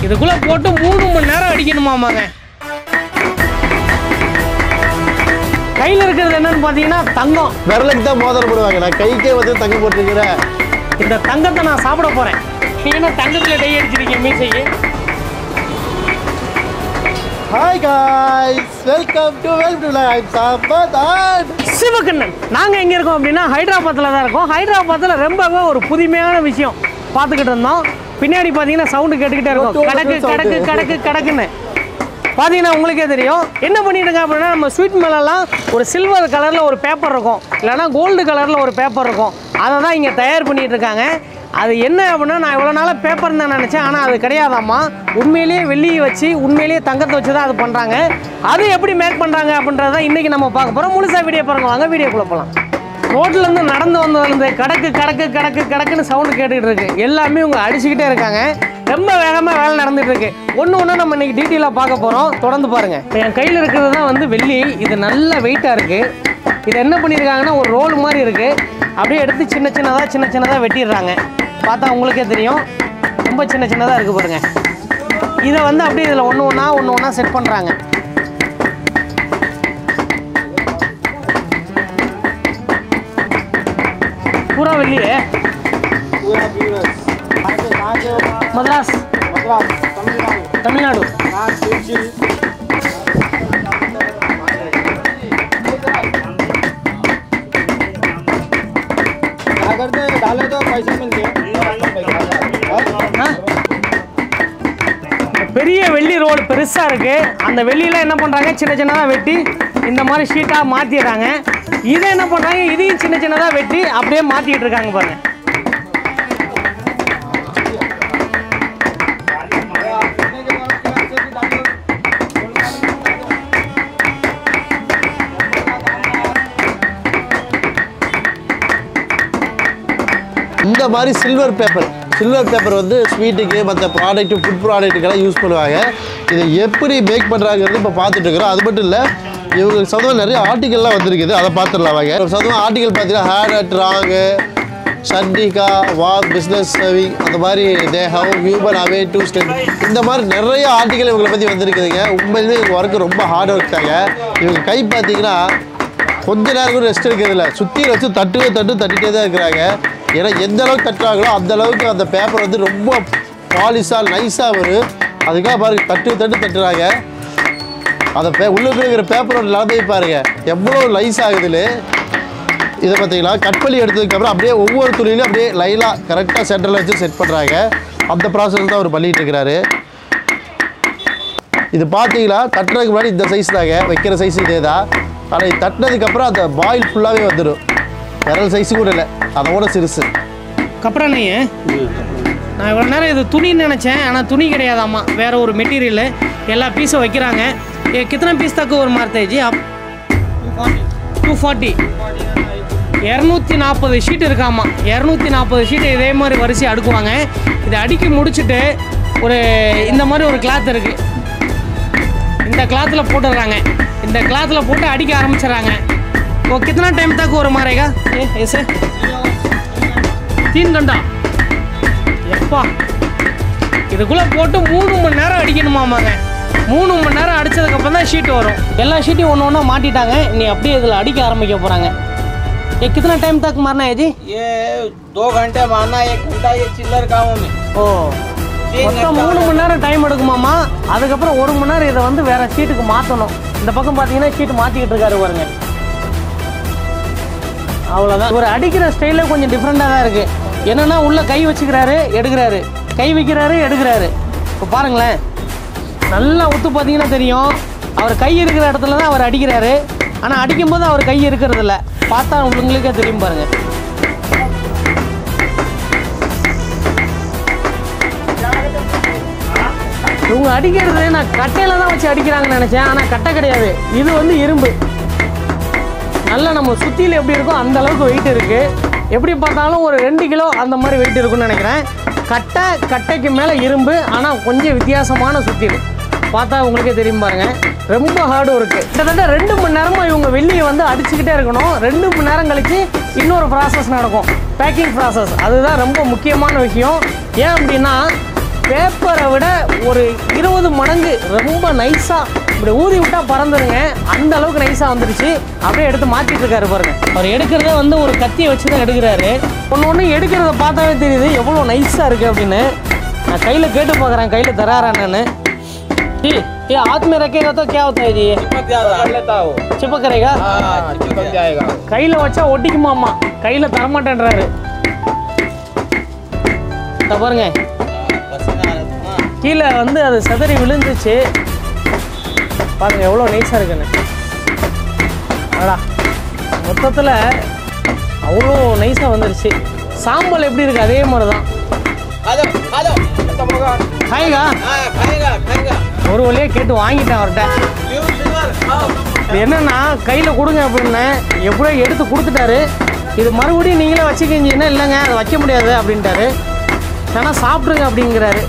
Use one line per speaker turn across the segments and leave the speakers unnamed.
இதுக்குள்ள போட்டு மூணு மணி நேரம் அடிக்கணுமாமாங்க கையில் இருக்கிறது என்னன்னு பார்த்தீங்கன்னா தங்கம்
விரலுக்கு தான் மோதிரம் போடுவாங்க நான் கைக்கே வந்து தங்க போட்டுருக்கிறேன்
இந்த தங்கத்தை நான் சாப்பிட போறேன் நீங்க என்ன தங்கத்தில் டை அடிச்சிருக்கீங்க மீசைக்கு
hi guys welcome to welcome to life சாம்பதான்
சிவகண்ணன் நாங்கள் எங்கே இருக்கோம் அப்படின்னா ஹைதராபாத்தில் தான் இருக்கோம் ஹைதராபாத்தில் ரொம்பவே ஒரு புதுமையான விஷயம் பார்த்துக்கிட்டு இருந்தோம் பின்னாடி பார்த்தீங்கன்னா சவுண்டு கேட்டுக்கிட்டே இருக்கும் கடக்கு கடக்கு கடக்கு கடக்குன்னு பார்த்தீங்கன்னா உங்களுக்கே தெரியும் என்ன பண்ணிட்டு இருக்காங்க அப்படின்னா நம்ம ஸ்வீட் மேலெல்லாம் ஒரு சில்வர் கலரில் ஒரு பேப்பர் இருக்கும் இல்லைன்னா கோல்டு கலரில் ஒரு பேப்பர் இருக்கும் அதை தான் இங்கே தயார் பண்ணிட்டு இருக்காங்க அது என்ன அப்படின்னா நான் இவ்வளோ நாளாக பேப்பர் தான் நினச்சேன் ஆனால் அது கிடையாதாம்மா உண்மையிலேயே வெள்ளியை வச்சு உண்மையிலேயே தங்கத்தை வச்சு தான் அது பண்ணுறாங்க அது எப்படி மேக் பண்ணுறாங்க அப்படின்றத இன்றைக்கி நம்ம பார்க்க போகிறோம் முழுசாக வீடியோ பாருங்க வாங்க வீடியோக்குள்ளே போகலாம் ரோட்ல இருந்து நடந்து வந்ததுலேருந்து கடக்கு கடக்கு கடக்கு கடக்குன்னு சவுண்டு கேட்டுக்கிட்டு இருக்கு எல்லாமே இவங்க அடிச்சுக்கிட்டே இருக்காங்க ரொம்ப வேகமாக வேலை நடந்துட்டு இருக்கு ஒன்று ஒன்று நம்ம இன்னைக்கு டீட்டெயிலாக பார்க்க போகிறோம் தொடர்ந்து பாருங்க இப்போ என் கையில் இருக்கிறது தான் வந்து வெள்ளி இது நல்ல வெயிட்டாக இருக்கு இது என்ன பண்ணியிருக்காங்கன்னா ஒரு ரோல் மாதிரி இருக்கு அப்படியே எடுத்து சின்ன சின்னதாக சின்ன சின்னதாக வெட்டிடுறாங்க பார்த்தா உங்களுக்கே தெரியும் ரொம்ப சின்ன சின்னதாக இருக்கு பாருங்க இதை வந்து அப்படியே இதில் ஒன்று ஒன்றா ஒன்று ஒன்றா செட் பண்ணுறாங்க பூரா வெள்ளியே மദ്രാஸ் தமிழ்நாடு
अगर तो डाले तो पैसे मिलते
ஆ? பெரிய வெள்ளி ரோடு பெருசாக இருக்கு அந்த வெள்ளியெல்லாம் என்ன பண்ணுறாங்க சின்ன சின்னதாக வெட்டி இந்த மாதிரி ஷீட்டாக மாற்றிடுறாங்க இதை என்ன பண்ணுறாங்க இதையும் சின்ன சின்னதாக வெட்டி அப்படியே மாற்றிட்டு இருக்காங்க பாருங்க
இந்த மாதிரி சில்வர் பேப்பர் சில்வர் பேப்பர் வந்து ஸ்வீட்டுக்கு மற்ற ப்ராடக்ட் ஃபுட் ப்ராடக்ட்டுக்கெல்லாம் யூஸ் பண்ணுவாங்க இதை எப்படி மேக் பண்ணுறாங்கிறது இப்போ பார்த்துட்டு இருக்கிறோம் அது மட்டும் இல்லை இவங்க சதவீதம் நிறைய ஆர்டிகல்லாம் வந்திருக்குது அதை பார்த்துடலாம் வாங்க சதவீதம் ஆர்டிகல் பார்த்தீங்கன்னா ஹேட் அட் ராங்கு சண்டிகா வா பிஸ்னஸ் சர்விங் அந்த மாதிரி they have human away two step இந்த மாதிரி நிறைய ஆர்டிகல் இவங்களை பற்றி வந்திருக்குதுங்க உண்மையிலுமே இவங்க ஒர்க்கு ரொம்ப ஹார்ட் ஒர்க் தாங்க இவங்க கை பார்த்தீங்கன்னா கொஞ்ச நேரம் கூட ரெஸ்ட் எடுக்கிறதில்ல சுற்றி வச்சு தட்டுவே தட்டு தட்டிகிட்டே தான் இருக்கிறாங்க ஏன்னா எந்த அளவுக்கு தட்டுறாங்களோ அந்த அளவுக்கு அந்த பேப்பர் வந்து ரொம்ப பாலிஷாக நைஸாக வரும் அதுக்காக பாருங்க தட்டு தட்டு தட்டுறாங்க அந்த பே உள்ளுக்கு இருக்கிற பேப்பரோட நிலமை பாருங்க எவ்வளோ லைஸ் ஆகுதுன்னு இதை பார்த்தீங்களா கட் பண்ணி எடுத்ததுக்கப்புறம் அப்படியே ஒவ்வொரு துணியிலும் அப்படியே லைனாக கரெக்டாக சென்டரில் வச்சு செட் பண்ணுறாங்க அந்த ப்ராசஸ் தான் அவர் பண்ணிட்டு இருக்கிறாரு இது பார்த்தீங்களா தட்டுறதுக்கு முன்னாடி இந்த சைஸ் தாங்க வைக்கிற சைஸ் இதே தான் ஆனால் இது தட்டினதுக்கப்புறம் அந்த பாயில் ஃபுல்லாகவே வந்துடும் விரல் சைஸு கூட இல்லை அதோட சிறுசு
கப்படா நீ நான் இவ்வளோ நேரம் இது துணின்னு நினச்சேன் ஆனால் துணி கிடையாதாம்மா வேற ஒரு மெட்டீரியல் எல்லா பீஸும் வைக்கிறாங்க ஏ கித்தனை பீஸ் தக்க ஒரு மார்த்தேஜி அப் டூ ஃபார்ட்டி இரநூத்தி நாற்பது ஷீட் இருக்காமா இரநூத்தி நாற்பது ஷீட் இதே மாதிரி வரிசை அடுக்குவாங்க இதை அடுக்கி முடிச்சுட்டு ஒரு இந்த மாதிரி ஒரு கிளாத் இருக்குது இந்த கிளாத்தில் போட்டுடுறாங்க இந்த கிளாத்தில் போட்டு அடிக்க ஆரம்பிச்சிடுறாங்க ஓ கித்தனா டைம் தक ஒரு மாறேगा ஏ ऐसे தீன் கண்டா எப்பா இதுக்குள்ளே போட்டு மூணு மணி நேரம் அடிக்கணுமாமாங்க மூணு மணி நேரம் அடிச்சதுக்கப்புறம் தான் ஷீட் வரும் எல்லா ஷீட்டையும் ஒன்று ஒன்றா மாட்டிட்டாங்க நீ அப்படியே இதில் அடிக்க ஆரம்பிக்க போகிறாங்க ஏ கித்தனா டைம் தक मारना है जी
ये दो घंटे मारना एक घंटा ये चिल्लर कामों में
ஓ மொத்தம் மூணு மணி நேரம் டைம் எடுக்குமாமா அதுக்கப்புறம் ஒரு மணி நேரம் இதை வந்து வேற ஷீட்டுக்கு மாற்றணும் இந்த பக்கம் பார்த்தீங்கன்னா ஷீட் மாற்றிக்கிட்டு இருக்காரு பாருங்க அவ்வளோதான் ஒரு அடிக்கிற ஸ்டைலே கொஞ்சம் டிஃப்ரெண்ட்டாக தான் இருக்குது என்னன்னா உள்ள கை வச்சுக்கிறாரு எடுக்கிறாரு கை வைக்கிறாரு எடுக்கிறாரு இப்போ பாருங்களேன் நல்லா உத்து பார்த்தீங்கன்னா தெரியும் அவர் கை இருக்கிற இடத்துல தான் அவர் அடிக்கிறாரு ஆனால் அடிக்கும்போது அவர் கை இருக்கிறது இல்ல பார்த்தா உங்களுக்கே தெரியும் பாருங்க இவங்க அடிக்கிறது நான் கட்டையில தான் வச்சு அடிக்கிறாங்கன்னு நினைச்சேன் ஆனால் கட்டை கிடையாது இது வந்து இரும்பு நல்லா நம்ம சுத்தியில் எப்படி இருக்கோ அந்த அளவுக்கு வெயிட் இருக்கு எப்படி பார்த்தாலும் ஒரு ரெண்டு கிலோ அந்த மாதிரி வெயிட் இருக்கும்னு நினைக்கிறேன் கட்டை கட்டைக்கு மேலே இரும்பு ஆனால் கொஞ்சம் வித்தியாசமான சுத்தியில் பார்த்தா உங்களுக்கே தெரியும் பாருங்க ரொம்ப ஹார்டு ஒர்க்கு கிட்டத்தட்ட ரெண்டு மணி நேரமாக இவங்க வெள்ளியை வந்து அடிச்சுக்கிட்டே இருக்கணும் ரெண்டு மணி நேரம் கழிச்சு இன்னொரு ப்ராசஸ் நடக்கும் பேக்கிங் ப்ராசஸ் அதுதான் ரொம்ப முக்கியமான விஷயம் ஏன் அப்படின்னா பேப்பரை விட ஒரு இருபது மடங்கு ரொம்ப நைஸாக இப்படி ஊதி விட்டா பறந்துருங்க அந்த அளவுக்கு நைஸாக வந்துருச்சு அப்படியே எடுத்து மாற்றிட்டு இருக்காரு பாருங்க அவர் எடுக்கிறத வந்து ஒரு கத்தியை வச்சு தான் எடுக்கிறாரு ஒன்று ஒன்று எடுக்கிறத பார்த்தாவே தெரியுது எவ்வளோ நைஸாக இருக்குது அப்படின்னு நான் கையில் கேட்டு பார்க்குறேன் கையில் தராரா நான் जी ये हाथ में रखेगा तो क्या होता है जी ये
चिपक जाता लेता हो
चिपक करेगा
हाँ चिपक जाएगा
கையில் வச்சா ஒட்டிக்குமாம்மா கையில் தரமாட்டேன்றாரு இத பாருங்க
पसीना आ रहा था
கீழே வந்து அது செதறி விழுந்துச்சு பாருங்க எவ்வளோ நைஸாக இருக்குன்னு அடா மொத்தத்தில் அவ்வளோ நைஸாக வந்துருச்சு சாம்பல் எப்படி இருக்கு அதே மாதிரி தான்
आ जाओ आ जाओ खत्म होगा
காய்கா
हाँ खाएगा खाएगा
ஒரு வழியாக கேட்டு வாங்கிட்டேன் அவர்கிட்ட
न्यू सिल्वर खाओ
இது என்னன்னா கையில் கொடுங்க அப்படின்னேன் எப்படியோ எடுத்து கொடுத்துட்டாரு இது மறுபடியும் நீங்களே வச்சுக்கிங்கன்னா இல்லைங்க அதை வைக்க முடியாது அப்படின்ட்டாரு ஆனால் சாப்பிட்ருங்க அப்படிங்கிறாரு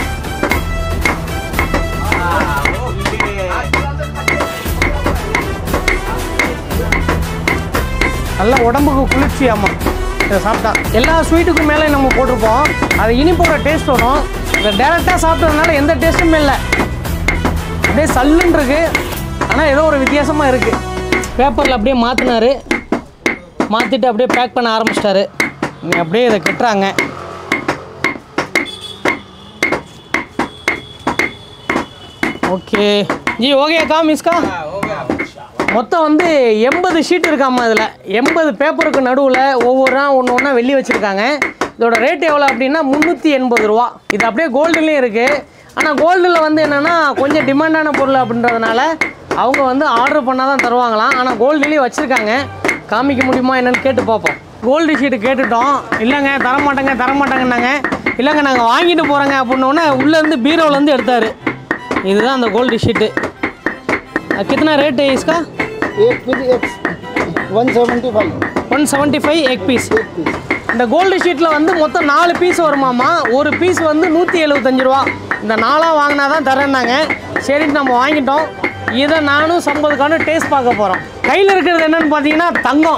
நல்ல உடம்புக்கு குளிர்ச்சி ஆமாம் இதை சாப்பிட்டா எல்லா ஸ்வீட்டுக்கும் மேலே நம்ம போட்டிருப்போம் அது இனிப்போட டேஸ்ட் வரும் இதை டேரெக்டாக சாப்பிட்டதுனால எந்த டேஸ்ட்டுமே இல்லை அப்படியே சல்லுன்னு இருக்கு ஆனால் ஏதோ ஒரு வித்தியாசமாக இருக்குது பேப்பரில் அப்படியே மாற்றினாரு மாற்றிட்டு அப்படியே பேக் பண்ண ஆரம்பிச்சிட்டாரு நீ அப்படியே இதை கெட்டுறாங்க ஓகே ஜி ஓகே காம் இஸ்கா
हाँ हो गया
மொத்தம் வந்து எண்பது ஷீட் இருக்காமா இதில் எண்பது பேப்பருக்கு நடுவில் ஒவ்வொரு ஒன்று ஒன்றா வெள்ளி வச்சுருக்காங்க இதோட ரேட் எவ்வளோ அப்படின்னா முந்நூற்றி எண்பது ரூபா இது அப்படியே கோல்டுலேயும் இருக்குது ஆனால் கோல்டில் வந்து என்னென்னா கொஞ்சம் டிமாண்டான பொருள் அப்படின்றதுனால அவங்க வந்து ஆர்டர் பண்ணால் தான் தருவாங்களாம் ஆனால் கோல்டுலேயும் வச்சுருக்காங்க காமிக்க முடியுமா என்னன்னு கேட்டு பார்ப்போம் கோல்டு ஷீட்டு கேட்டுட்டோம் இல்லைங்க தரமாட்டேங்க தரமாட்டேங்கன்னாங்க இல்லைங்க நாங்கள் வாங்கிட்டு போகிறோங்க அப்படின்னோடனே உள்ளேருந்து பீரோலேருந்து எடுத்தார் இதுதான் அந்த கோல்டு ஷீட்டு कितना रेट है इसका
एक पीस एक one seventy five
one seventy five எக் பீஸ்
एक पीस
இந்த கோல்டு ஷீட்டில் வந்து மொத்தம் நாலு பீஸ் வருமாமா ஒரு பீஸ் வந்து நூற்றி எழுபத்தஞ்சு ரூபா இந்த நாலாக வாங்கினா தான் தரேன்னாங்க சரின்னு நம்ம வாங்கிட்டோம் இதை நானும் சம்பதுக்கான டேஸ்ட் பார்க்க போகிறோம் கையில் இருக்கிறது என்னன்னு பார்த்தீங்கன்னா தங்கம்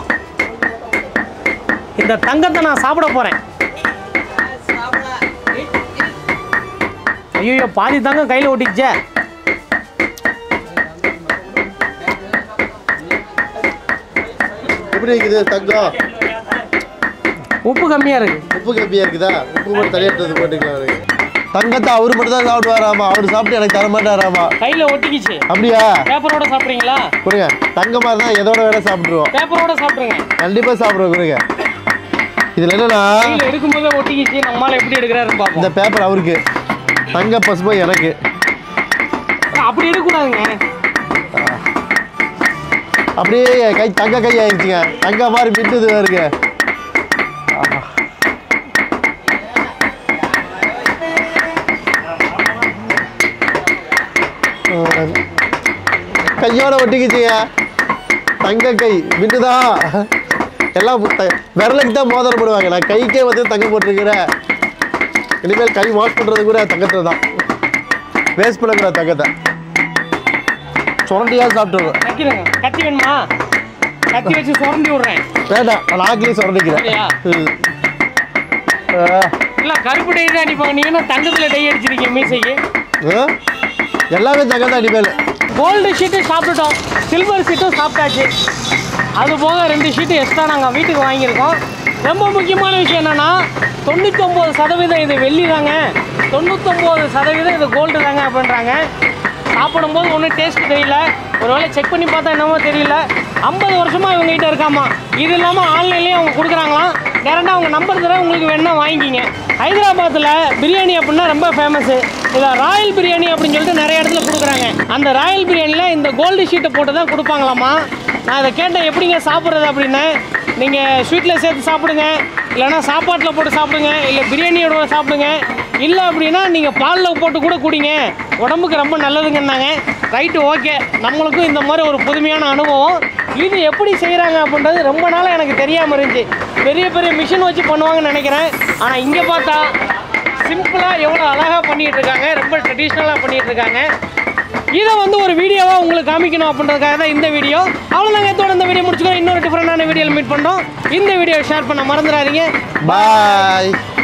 இந்த தங்கத்தை நான் சாப்பிட போகிறேன் ஐயோ பாதி தங்கம் கையில் ஒட்டிக்கிச்சே
எப்படி இருக்குது தங்கம்
உப்பு கம்மியாக இருக்குது
உப்பு கம்மியாக இருக்குதா உப்பு மட்டும் தனியாக எடுத்து போட்டுக்கலாம் அவருக்கு தங்கத்தை அவர் மட்டும் தான் சாப்பிடுவாராமா அவர் சாப்பிட்டு எனக்கு தர மாட்டாராமா
கையில் ஒட்டிக்கிச்சு
அப்படியா
பேப்பரோட சாப்பிட்றீங்களா
கொடுங்க தங்கமாக இருந்தால் எதோட வேணா சாப்பிட்ருவோம்
பேப்பரோட சாப்பிட்ருங்க
கண்டிப்பாக சாப்பிடுவோம் கொடுங்க இதில் என்னன்னா
கையில் எடுக்கும்போதே ஒட்டிக்கிச்சு நம்மளால எப்படி எடுக்கிறாருன்னு பார்ப்போம்
இந்த பேப்பர் அவருக்கு தங்க பசுமை எனக்கு
அப்படி எடுக்கக்கூடாதுங்க
அப்படியே என் கை தங்க கை ஆயிடுச்சுங்க தங்க மாதிரி மின்னுது வருங்க ஆஹா. ஆஹ். கையோட ஒட்டிக்கிச்சுங்க தங்க கை மின்னுதா எல்லாம் த- விரலுக்கு தான் மோதிரம் போடுவாங்க நான் கைக்கே வந்து தங்கம் போட்டிருக்கிறேன் இனிமேல் கை வாஷ் பண்ணுறது கூட தங்கத்தில் தான் வேஸ்ட் பண்ணக்கூடாது தங்கத்தை சுரண்டியாக சாப்பிட்டுருவேன்
வைக்கிறேங்க கத்தி வேணுமா கத்தி வச்சு சுரண்டி விடுறேன்
வேண்டாம் நான் நாக்கிலேயே சுரண்டிக்கிறேன்
அப்படியா?
ம். ஆ.
இல்ல கருப்பு டை தான் அடிப்பாங்க நீங்க என்ன தங்கத்துல டை அடிச்சிருக்கீங்க மீசைக்கு
ஆ? எல்லாமே தங்கம் தான் இனிமேல்
கோல்டு ஷீட்டு சாப்பிட்டுட்டோம் சில்வர் ஷீட்டும் சாப்பிட்டாச்சு அது போக ரெண்டு ஷீட்டு எக்ஸ்ட்ரா நாங்கள் வீட்டுக்கு வாங்கியிருக்கோம் ரொம்ப முக்கியமான விஷயம் என்னன்னா தொண்ணூத்தொம்பது சதவீதம் இது வெள்ளி தாங்க தொண்ணூத்தொம்பது சதவீதம் இது கோல்டு தாங்க அப்படின்றாங்க சாப்பிடும்போது ஒன்றும் டேஸ்ட் தெரியல ஒருவேளை செக் பண்ணி பார்த்தா என்னமோ தெரியல ஐம்பது வருஷமா இவங்க கிட்ட இருக்காமா இது இல்லாமல் ஆன்லைன்லேயே அவங்க கொடுக்குறாங்களாம் டேரெக்டாக அவங்க நம்பர் தர உங்களுக்கு வேணா வாங்கிக்கிங்க ஹைதராபாத்தில் பிரியாணி அப்படின்னா ரொம்ப ஃபேமஸ்ஸு இதில் ராயல் பிரியாணி அப்படின்னு சொல்லிட்டு நிறைய இடத்துல கொடுக்குறாங்க அந்த ராயல் பிரியாணியில் இந்த கோல்டு ஷீட்டை போட்டு தான் கொடுப்பாங்களாமா நான் இதை கேட்டேன் எப்படிங்க சாப்பிட்றது அப்படின்னு நீங்கள் ஸ்வீட்டில் சேர்த்து சாப்பிடுங்க இல்லைன்னா சாப்பாட்டில் போட்டு சாப்பிடுங்க இல்லை பிரியாணியோட சாப்பிடுங்க இல்லை அப்படின்னா நீங்கள் பாலில் போட்டு கூட குடிங்க உடம்புக்கு ரொம்ப நல்லதுங்கன்னாங்க ரைட்டு ஓகே நம்மளுக்கும் இந்த மாதிரி ஒரு புதுமையான அனுபவம் இது எப்படி செய்கிறாங்க அப்படின்றது ரொம்ப நாளாக எனக்கு தெரியாமல் இருந்துச்சு பெரிய பெரிய மிஷின் வச்சு பண்ணுவாங்கன்னு நினைக்கிறேன் ஆனால் இங்கே பார்த்தா சிம்பிளாக எவ்வளோ அழகாக பண்ணிகிட்டு இருக்காங்க ரொம்ப ட்ரெடிஷ்னலாக பண்ணிகிட்டு இருக்காங்க இதை வந்து ஒரு வீடியோவாக உங்களுக்கு காமிக்கணும் அப்படின்றதுக்காக தான் இந்த வீடியோ அவ்வளோதாங்க இதோட இந்த வீடியோ முடிச்சுக்கிறோம் இன்னொரு டிஃப்ரெண்டான வீடியோவில் மீட் பண்ணுறோம் இந்த வீடியோ ஷேர் பண்ண மறந்துடாதீங்க
பாய்